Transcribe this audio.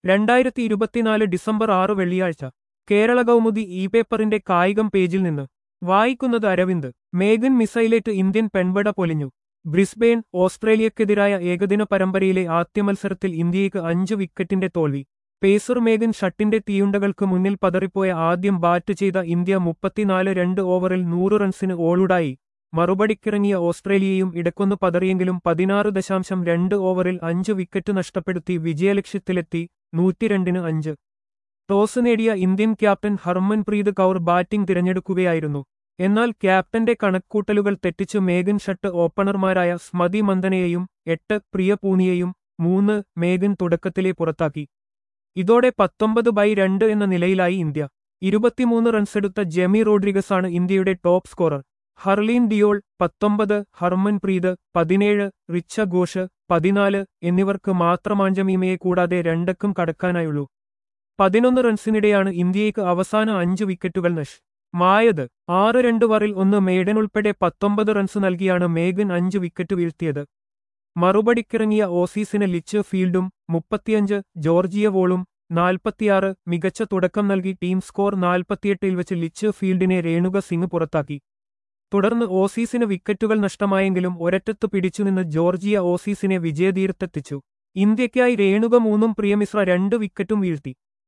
രണ്ടായിരത്തി ഇരുപത്തിനാല് ഡിസംബർ ആറ് വെള്ളിയാഴ്ച കേരള കൗമുദി ഇ പേപ്പറിന്റെ കായികം പേജിൽ നിന്ന് വായിക്കുന്നത് അരവിന്ദ് മേഗൻ മിസൈലേറ്റ് ഇന്ത്യൻ പെൺപട പൊലിഞ്ഞു ബ്രിസ്ബെയിൻ ഓസ്ട്രേലിയക്കെതിരായ ഏകദിന പരമ്പരയിലെ ആദ്യ മത്സരത്തിൽ ഇന്ത്യയ്ക്ക് അഞ്ച് വിക്കറ്റിന്റെ തോൽവി പേസർ മേഗൻ ഷട്ടിന്റെ തീയുണ്ടകൾക്ക് മുന്നിൽ പതറിപ്പോയ ആദ്യം ബാറ്റ് ചെയ്ത ഇന്ത്യ മുപ്പത്തിനാല് രണ്ട് ഓവറിൽ നൂറ് റൺസിന് ഓളുടായി മറുപടിക്കിറങ്ങിയ ഓസ്ട്രേലിയയും ഇടക്കൊന്ന് പതറിയെങ്കിലും പതിനാറ് ദശാംശം രണ്ട് ഓവറിൽ അഞ്ച് വിക്കറ്റ് നഷ്ടപ്പെടുത്തി വിജയലക്ഷ്യത്തിലെത്തി നൂറ്റിരണ്ടിന് അഞ്ച് ടോസ് നേടിയ Indian captain Harmanpreet Kaur batting തിരഞ്ഞെടുക്കുകയായിരുന്നു എന്നാൽ ക്യാപ്റ്റന്റെ കണക്കൂട്ടലുകൾ തെറ്റിച്ച് മേഗൻ ഷട്ട് ഓപ്പണർമാരായ സ്മതി മന്ദനയെയും എട്ട് പ്രിയ പൂനിയെയും മൂന്ന് മേഗൻ തുടക്കത്തിലെ പുറത്താക്കി ഇതോടെ പത്തൊമ്പത് ബൈ രണ്ട് എന്ന നിലയിലായി ഇന്ത്യ ഇരുപത്തിമൂന്ന് റൺസെടുത്ത ജെമി റോഡ്രിഗസാണ് ഇന്ത്യയുടെ ടോപ്പ് സ്കോറർ ഹർലീൻ ഡിയോൾ പത്തൊമ്പത് ഹർമൻപ്രീത് പതിനേഴ് റിച്ച ഘോഷ് പതിനാല് എന്നിവർക്ക് മാത്രമാഞ്ചമീമയെ കൂടാതെ രണ്ടക്കം കടക്കാനായുള്ളൂ പതിനൊന്ന് റൺസിനിടെയാണ് ഇന്ത്യയ്ക്ക് അവസാന അഞ്ച് വിക്കറ്റുകൾ നഷ് മായത് ആറ് രണ്ട് വറിൽ ഒന്ന് മേഡൻ ഉൾപ്പെടെ പത്തൊമ്പത് റൺസ് നൽകിയാണ് മേഗൻ അഞ്ച് വിക്കറ്റ് വീഴ്ത്തിയത് മറുപടിക്കിറങ്ങിയ ഓസീസിന് ലിച്ച് ഫീൽഡും മുപ്പത്തിയഞ്ച് ജോർജിയ വോളും നാൽപ്പത്തിയാറ് മികച്ച തുടക്കം നൽകി ടീം സ്കോർ നാൽപ്പത്തിയെട്ടിൽ വെച്ച് ലിച്ച് ഫീൽഡിനെ രേണുക സിംഗ് പുറത്താക്കി തുടർന്ന് ഓസീസിന് വിക്കറ്റുകൾ നഷ്ടമായെങ്കിലും ഒരറ്റത്ത് പിടിച്ചുനിന്ന് ജോർജിയ ഓസീസിനെ വിജയതീരത്തെത്തിച്ചു ഇന്ത്യയ്ക്കായി രേണുക മൂന്നും പ്രിയമിശ്ര രണ്ട് വിക്കറ്റും വീഴ്ത്തി